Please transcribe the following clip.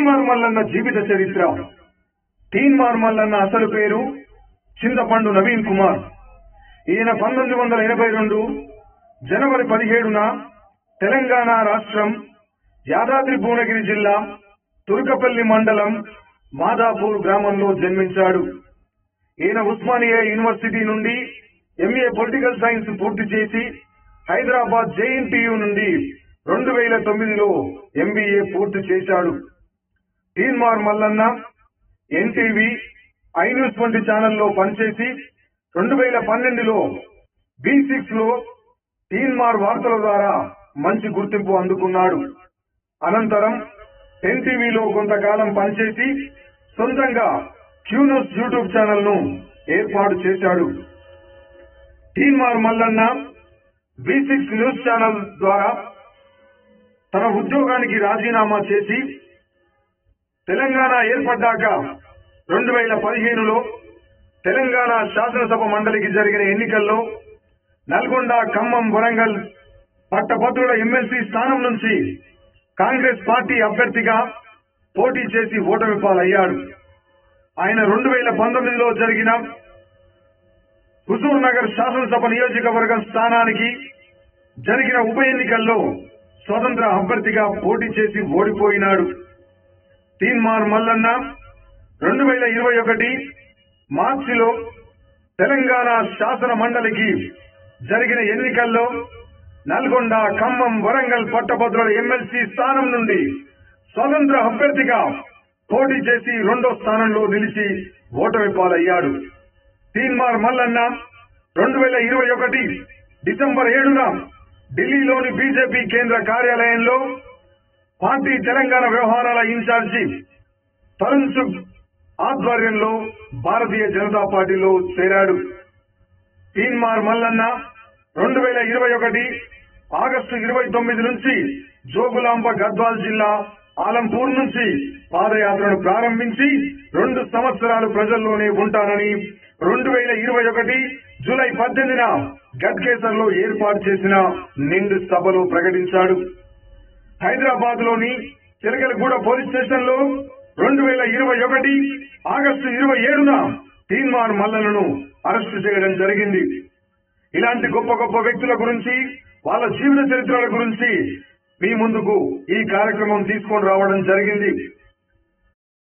తీన్మార్ మల్లన్న జీవిత చరిత్ర తీన్మార్ మల్లన్న అసలు పేరు చింతపండు నవీన్ కుమార్ ఈయన పంతొమ్మిది వందల ఎనభై రెండు జనవరి పదిహేడున తెలంగాణ రాష్ట్రం యాదాద్రి భువనగిరి జిల్లా తుర్కపల్లి మండలం మాదాపూర్ గ్రామంలో జన్మించాడు ఈయన ఉస్మానియా యూనివర్సిటీ నుండి ఎంఏ పొలిటికల్ సైన్స్ పూర్తి చేసి హైదరాబాద్ జేఎన్టీయు నుండి రెండు వేల తొమ్మిదిలో ఎంబీఏ పూర్తి చేశాడు Teenmaar Mallanna NTV I news వంటి ఛానల్లో పనిచేసి రెండు వేల పన్నెండులో బి సిక్స్ లో తీన్మార్ వార్తల ద్వారా మంచి గుర్తింపు అందుకున్నాడు అనంతరం ఎన్టీవీలో కొంతకాలం పనిచేసి సొంతంగా క్యూన్యూస్ యూట్యూబ్ ఛానల్ ను ఏర్పాటు చేశాడు Teenmaar Mallanna B six news channel ద్వారా తన ఉద్యోగానికి రాజీనామా చేసి తెలంగాణ ఏర్పడ్డాక రెండు వేల పదిహేనులో తెలంగాణ శాసనసభ మండలికి జరిగిన ఎన్నికల్లో నల్గొండ ఖమ్మం వరంగల్ పట్టభద్రుల ఎమ్మెల్సీ స్థానం నుంచి కాంగ్రెస్ పార్టీ అభ్యర్థిగా పోటీ చేసి ఓటమి పాలయ్యాడు ఆయన రెండు వేల పంతొమ్మిదిలో జరిగిన హుజూర్ నగర్ శాసనసభ నియోజకవర్గం స్థానానికి జరిగిన ఉప ఎన్నికల్లో స్వతంత్ర అభ్యర్థిగా పోటీ చేసి ఓడిపోయినాడు తీన్మార్ మల్లన్న రెండు వేల ఇరవై ఒకటి మార్చిలో తెలంగాణ శాసన మండలికి జరిగిన ఎన్నికల్లో నల్గొండ ఖమ్మం వరంగల్ పట్టభద్రుల ఎమ్మెల్సీ స్థానం నుండి స్వతంత్ర అభ్యర్థిగా పోటీ చేసి రెండో స్థానంలో నిలిచి ఓటమి పాలయ్యాడు తీన్మార్ మల్లన్న రెండు వేల ఇరవై ఒకటి డిసెంబర్ ఏడున ఢిల్లీలోని బీజేపీ కేంద్ర కార్యాలయంలో పార్టీ తెలంగాణ వ్యవహారాల ఇన్ఛార్జి తరుణ్ చుగ్ ఆధ్వర్యంలో భారతీయ జనతా పార్టీలో చేరాడు తీన్మార్ మల్లన్న రెండు వేల ఇరవై ఒకటి ఆగస్టు ఇరవై తొమ్మిది నుంచి జోగులాంబ గద్వాల్ జిల్లా ఆలంపూర్ నుంచి పాదయాత్రను ప్రారంభించి రెండు సంవత్సరాలు ప్రజల్లోనే ఉంటానని రెండు వేల ఇరవై ఒకటి జూలై పద్దెనిమిదిన గడ్కేసర్ లో ఏర్పాటు చేసిన నిండు సభలో ప్రకటించాడు హైదరాబాద్ లోని చిలకలగూడ పోలీస్ స్టేషన్ లో రెండు వేల ఇరవై ఒకటి ఆగస్టు ఇరవై ఏడున తీన్మార్ మల్లలను అరెస్టు చేయడం జరిగింది ఇలాంటి గొప్ప గొప్ప వ్యక్తుల గురించి వాళ్ళ జీవిత చరిత్రల గురించి మీ ముందుకు ఈ కార్యక్రమం తీసుకొని రావడం జరిగింది